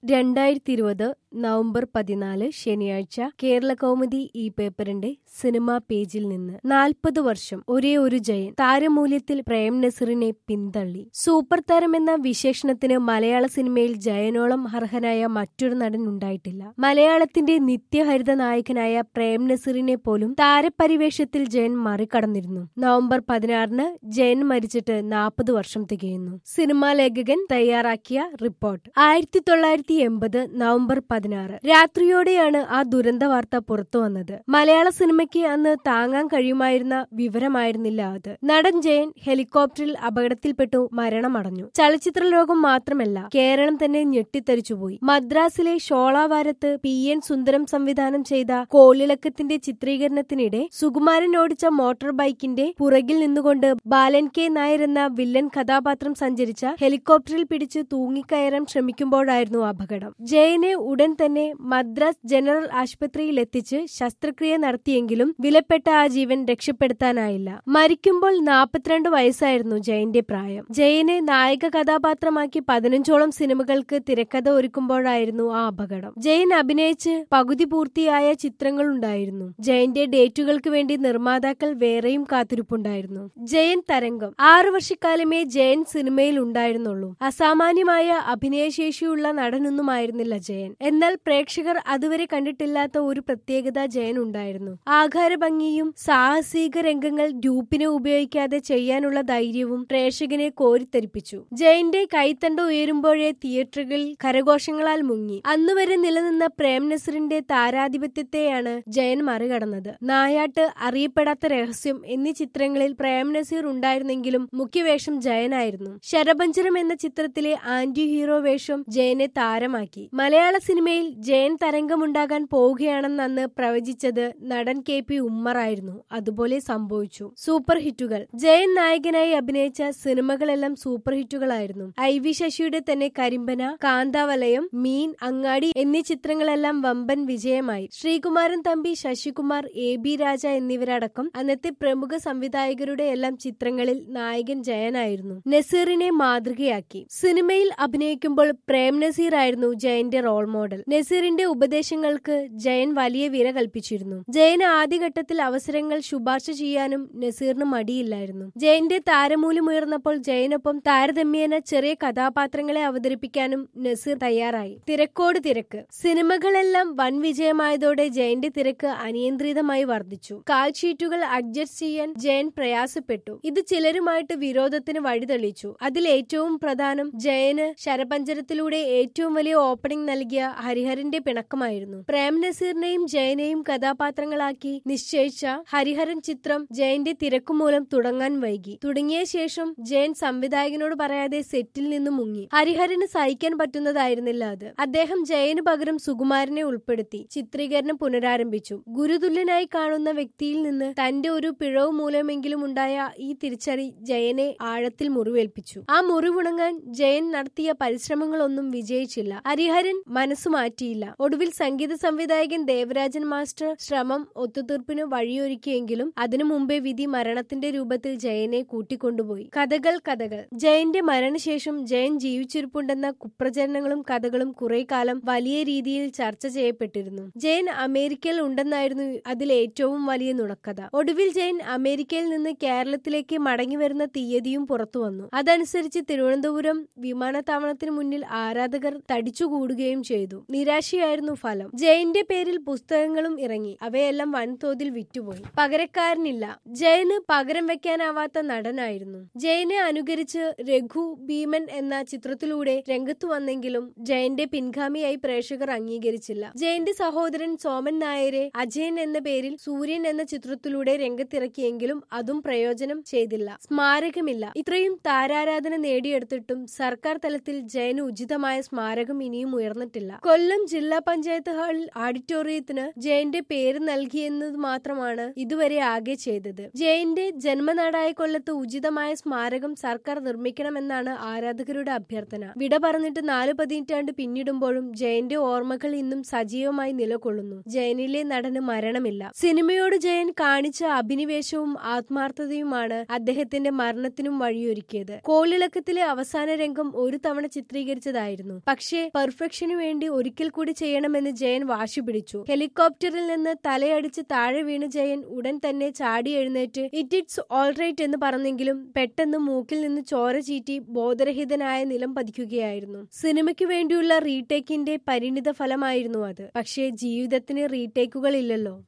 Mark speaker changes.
Speaker 1: രണ്ടായിരത്തി ഇരുപത് നവംബർ പതിനാല് ശനിയാഴ്ച കേരള കൗമുദി ഈ പേപ്പറിന്റെ സിനിമാ പേജിൽ നിന്ന് നാൽപ്പത് വർഷം ഒരേ ഒരു ജയൻ താരമൂല്യത്തിൽ പ്രേം നസീറിനെ പിന്തള്ളി സൂപ്പർ താരമെന്ന വിശേഷണത്തിന് മലയാള സിനിമയിൽ ജയനോളം അർഹനായ മറ്റൊരു നടൻ ഉണ്ടായിട്ടില്ല മലയാളത്തിന്റെ നിത്യഹരിത നായകനായ പ്രേം നസീറിനെ പോലും താരപരിവേഷത്തിൽ ജയൻ മറികടന്നിരുന്നു നവംബർ പതിനാറിന് ജയൻ മരിച്ചിട്ട് നാൽപ്പത് വർഷം തികയുന്നു സിനിമാ ലേഖകൻ തയ്യാറാക്കിയ റിപ്പോർട്ട് ആയിരത്തി തൊള്ളായിരത്തി എൺപത് നവംബർ പതിനാറ് രാത്രിയോടെയാണ് ആ ദുരന്ത വാർത്ത പുറത്തു വന്നത് മലയാള സിനിമയ്ക്ക് അന്ന് താങ്ങാൻ കഴിയുമായിരുന്ന വിവരമായിരുന്നില്ല അത് നടൻ ജയൻ ഹെലികോപ്റ്ററിൽ അപകടത്തിൽപ്പെട്ടു മരണമടഞ്ഞു ചലച്ചിത്ര ലോകം മാത്രമല്ല കേരളം തന്നെ ഞെട്ടിത്തരിച്ചുപോയി മദ്രാസിലെ ഷോളാവാരത്ത് പി എൻ സുന്ദരം സംവിധാനം ചെയ്ത കോളിളക്കത്തിന്റെ ചിത്രീകരണത്തിനിടെ സുകുമാരൻ ഓടിച്ച മോട്ടോർ ബൈക്കിന്റെ പുറകിൽ നിന്നുകൊണ്ട് ബാലൻ കെ നായർ എന്ന വില്ലൻ കഥാപാത്രം സഞ്ചരിച്ച ഹെലികോപ്റ്ററിൽ പിടിച്ച് തൂങ്ങിക്കയറാൻ ശ്രമിക്കുമ്പോഴായിരുന്നു അപകടം ജയനെ ഉടൻ തന്നെ മദ്രാസ് ജനറൽ ആശുപത്രിയിൽ എത്തിച്ച് ശസ്ത്രക്രിയ നടത്തിയെങ്കിലും വിലപ്പെട്ട ആ ജീവൻ രക്ഷപ്പെടുത്താനായില്ല മരിക്കുമ്പോൾ നാൽപ്പത്തിരണ്ട് വയസ്സായിരുന്നു ജയന്റെ പ്രായം ജയനെ നായക കഥാപാത്രമാക്കി പതിനഞ്ചോളം സിനിമകൾക്ക് തിരക്കഥ ഒരുക്കുമ്പോഴായിരുന്നു ആ അപകടം ജയൻ അഭിനയിച്ച് പകുതി പൂർത്തിയായ ചിത്രങ്ങളുണ്ടായിരുന്നു ജയന്റെ ഡേറ്റുകൾക്ക് വേണ്ടി നിർമ്മാതാക്കൾ വേറെയും കാത്തിരിപ്പുണ്ടായിരുന്നു ജയൻ തരംഗം ആറു വർഷക്കാലമേ ജയൻ സിനിമയിൽ ഉണ്ടായിരുന്നുള്ളൂ അസാമാന്യമായ അഭിനയശേഷിയുള്ള നടനൊന്നുമായിരുന്നില്ല ജയൻ എന്നാൽ പ്രേക്ഷകർ അതുവരെ കണ്ടിട്ടില്ലാത്ത ഒരു പ്രത്യേകത ജയൻ ഉണ്ടായിരുന്നു ആകാരഭംഗിയും സാഹസിക രംഗങ്ങൾ ഡ്യൂപ്പിനെ ഉപയോഗിക്കാതെ ചെയ്യാനുള്ള ധൈര്യവും പ്രേക്ഷകനെ കോരിത്തരിപ്പിച്ചു ജയന്റെ കൈത്തണ്ട ഉയരുമ്പോഴേ തിയേറ്ററുകളിൽ കരഘോഷങ്ങളാൽ മുങ്ങി അന്നുവരെ നിലനിന്ന പ്രേം നസറിന്റെ താരാധിപത്യത്തെയാണ് ജയൻ മറികടന്നത് നായാട്ട് അറിയപ്പെടാത്ത രഹസ്യം എന്നീ ചിത്രങ്ങളിൽ പ്രേം നസീർ ഉണ്ടായിരുന്നെങ്കിലും മുഖ്യവേഷം ജയനായിരുന്നു ശരഭഞ്ചരം എന്ന ചിത്രത്തിലെ ആന്റി ഹീറോ വേഷം ജയനെ താരമാക്കി മലയാള സിനിമയിൽ ജയൻ തരംഗമുണ്ടാകാൻ പോവുകയാണെന്ന് അന്ന് പ്രവചിച്ചത് നടൻ കെ പി ഉമ്മറായിരുന്നു അതുപോലെ സംഭവിച്ചു സൂപ്പർ ഹിറ്റുകൾ ജയൻ നായകനായി അഭിനയിച്ച സിനിമകളെല്ലാം സൂപ്പർ ഹിറ്റുകളായിരുന്നു ഐ വി ശശിയുടെ തന്നെ കരിമ്പന കാന്താവലയം മീൻ അങ്ങാടി എന്നീ ചിത്രങ്ങളെല്ലാം വമ്പൻ വിജയമായി ശ്രീകുമാരൻ തമ്പി ശശികുമാർ എ ബി രാജ എന്നിവരടക്കം അന്നത്തെ പ്രമുഖ സംവിധായകരുടെ എല്ലാം ചിത്രങ്ങളിൽ നായകൻ ജയനായിരുന്നു നസീറിനെ മാതൃകയാക്കി സിനിമയിൽ അഭിനയിക്കുമ്പോൾ പ്രേം നസീർ ആയിരുന്നു ജയന്റെ റോൾ മോഡൽ നസീറിന്റെ ഉപദേശങ്ങൾക്ക് ജയൻ വലിയ വില കൽപ്പിച്ചിരുന്നു ജയന് ആദ്യഘട്ടത്തിൽ അവസരങ്ങൾ ശുപാർശ ചെയ്യാനും നസീറിന് മടിയില്ലായിരുന്നു ജയന്റെ താരമൂല്യം ഉയർന്നപ്പോൾ ജയനൊപ്പം താരതമ്യേന ചെറിയ കഥാപാത്രങ്ങളെ അവതരിപ്പിക്കാനും നസീർ തയ്യാറായി തിരക്കോട് തിരക്ക് സിനിമകളെല്ലാം വൻ വിജയമായതോടെ ജയന്റെ തിരക്ക് അനിയന്ത്രിതമായി വർദ്ധിച്ചു കാൽ ഷീറ്റുകൾ അഡ്ജസ്റ്റ് ചെയ്യാൻ ജയൻ പ്രയാസപ്പെട്ടു ഇത് ചിലരുമായിട്ട് വിരോധത്തിന് വഴിതെളിച്ചു അതിൽ ഏറ്റവും പ്രധാനം ജയന് ശരപഞ്ചരത്തിലൂടെ ഏറ്റവും വലിയ ഓപ്പണിംഗ് നൽകിയ ഹരിഹരന്റെ പിണക്കമായിരുന്നു പ്രേം നസീറിനെയും ജയനെയും കഥാപാത്രങ്ങളാക്കി നിശ്ചയിച്ച ഹരിഹരൻ ചിത്രം ജയന്റെ തിരക്കുമൂലം തുടങ്ങാൻ വൈകി തുടങ്ങിയ ശേഷം ജയൻ സംവിധായകനോട് പറയാതെ സെറ്റിൽ നിന്ന് മുങ്ങി ഹരിഹരന് സഹിക്കാൻ പറ്റുന്നതായിരുന്നില്ല അത് അദ്ദേഹം ജയന് പകരം സുകുമാരനെ ഉൾപ്പെടുത്തി ചിത്രീകരണം പുനരാരംഭിച്ചു ഗുരുതുല്യനായി കാണുന്ന വ്യക്തിയിൽ നിന്ന് തന്റെ ഒരു പിഴവ് മൂലമെങ്കിലും ഉണ്ടായ ഈ തിരിച്ചറി ജയനെ ആഴത്തിൽ മുറിവേൽപ്പിച്ചു ആ മുറിവുണങ്ങാൻ ജയൻ നടത്തിയ പരിശ്രമങ്ങളൊന്നും വിജയിച്ചില്ല ഹരിഹരൻ മനസ്സു മാറ്റിയില്ല ഒടുവിൽ സംഗീത സംവിധായകൻ ദേവരാജൻ മാസ്റ്റർ ശ്രമം ഒത്തുതീർപ്പിന് വഴിയൊരുക്കിയെങ്കിലും അതിനു മുമ്പേ വിധി മരണത്തിന്റെ രൂപത്തിൽ ജയനെ കൂട്ടിക്കൊണ്ടുപോയി കഥകൾ കഥകൾ ജയന്റെ മരണശേഷം ജയൻ ജീവിച്ചിരിപ്പുണ്ടെന്ന കുപ്രചരണങ്ങളും കഥകളും കുറെ കാലം വലിയ രീതിയിൽ ചർച്ച ചെയ്യപ്പെട്ടിരുന്നു ജയൻ അമേരിക്കയിൽ ഉണ്ടെന്നായിരുന്നു അതിൽ ഏറ്റവും വലിയ നുണക്കഥ ഒടുവിൽ ജയൻ അമേരിക്കയിൽ നിന്ന് കേരളത്തിലേക്ക് മടങ്ങി വരുന്ന തീയതിയും പുറത്തു വന്നു അതനുസരിച്ച് തിരുവനന്തപുരം വിമാനത്താവളത്തിന് മുന്നിൽ ആരാധകർ തടിച്ചുകൂടുകയും ചെയ്തു നിരാശയായിരുന്നു ഫലം ജയന്റെ പേരിൽ പുസ്തകങ്ങളും ഇറങ്ങി അവയെല്ലാം വൻതോതിൽ വിറ്റുപോയി പകരക്കാരനില്ല ജയന് പകരം വെക്കാനാവാത്ത നടനായിരുന്നു ജയനെ അനുകരിച്ച് രഘു ഭീമൻ എന്ന ചിത്രത്തിലൂടെ രംഗത്തു വന്നെങ്കിലും ജയന്റെ പിൻഗാമിയായി പ്രേക്ഷകർ അംഗീകരിച്ചില്ല ജയന്റെ സഹോദരൻ സോമൻ നായരെ അജയൻ എന്ന പേരിൽ സൂര്യൻ എന്ന ചിത്രത്തിലൂടെ രംഗത്തിറക്കിയെങ്കിലും അതും പ്രയോജനം ചെയ്തില്ല സ്മാരകമില്ല ഇത്രയും താരാരാധന നേടിയെടുത്തിട്ടും സർക്കാർ തലത്തിൽ ജയന് ഉചിതമായ സ്മാരകം ഇനിയും ഉയർന്നിട്ടില്ല കൊല്ലം ജില്ലാ പഞ്ചായത്ത് ഹാളിൽ ഓഡിറ്റോറിയത്തിന് ജയന്റെ പേര് നൽകിയെന്നത് മാത്രമാണ് ഇതുവരെ ആകെ ചെയ്തത് ജയന്റെ ജന്മനാടായ കൊല്ലത്ത് ഉചിതമായ സ്മാരകം സർക്കാർ നിർമ്മിക്കണമെന്നാണ് ആരാധകരുടെ അഭ്യർത്ഥന വിട പറഞ്ഞിട്ട് നാല് പതിറ്റാണ്ട് പിന്നിടുമ്പോഴും ജയന്റെ ഓർമ്മകൾ ഇന്നും സജീവമായി നിലകൊള്ളുന്നു ജയനിലെ നടന് മരണമില്ല സിനിമയോട് ജയൻ കാണിച്ച അഭിനിവേശവും ആത്മാർത്ഥതയുമാണ് അദ്ദേഹത്തിന്റെ മരണത്തിനും വഴിയൊരുക്കിയത് കോളിളക്കത്തിലെ അവസാന രംഗം ഒരു തവണ ചിത്രീകരിച്ചതായിരുന്നു പക്ഷേ പെർഫെക്ഷനു വേണ്ടി ഒരിക്കൽ കൂടി ചെയ്യണമെന്ന് ജയൻ വാശി പിടിച്ചു ഹെലികോപ്റ്ററിൽ നിന്ന് തലയടിച്ച് താഴെ വീണ് ജയൻ ഉടൻ തന്നെ ചാടി എഴുന്നേറ്റ് ഇറ്റ് ഇറ്റ്സ് ഓൾറൈറ്റ് എന്ന് പറഞ്ഞെങ്കിലും പെട്ടെന്ന് മൂക്കിൽ നിന്ന് ചോര ചീറ്റി ബോധരഹിതനായ നിലം പതിക്കുകയായിരുന്നു സിനിമയ്ക്ക് വേണ്ടിയുള്ള റീടേക്കിന്റെ പരിണിത ഫലമായിരുന്നു അത് പക്ഷേ ജീവിതത്തിന് റീടേക്കുകൾ ഇല്ലല്ലോ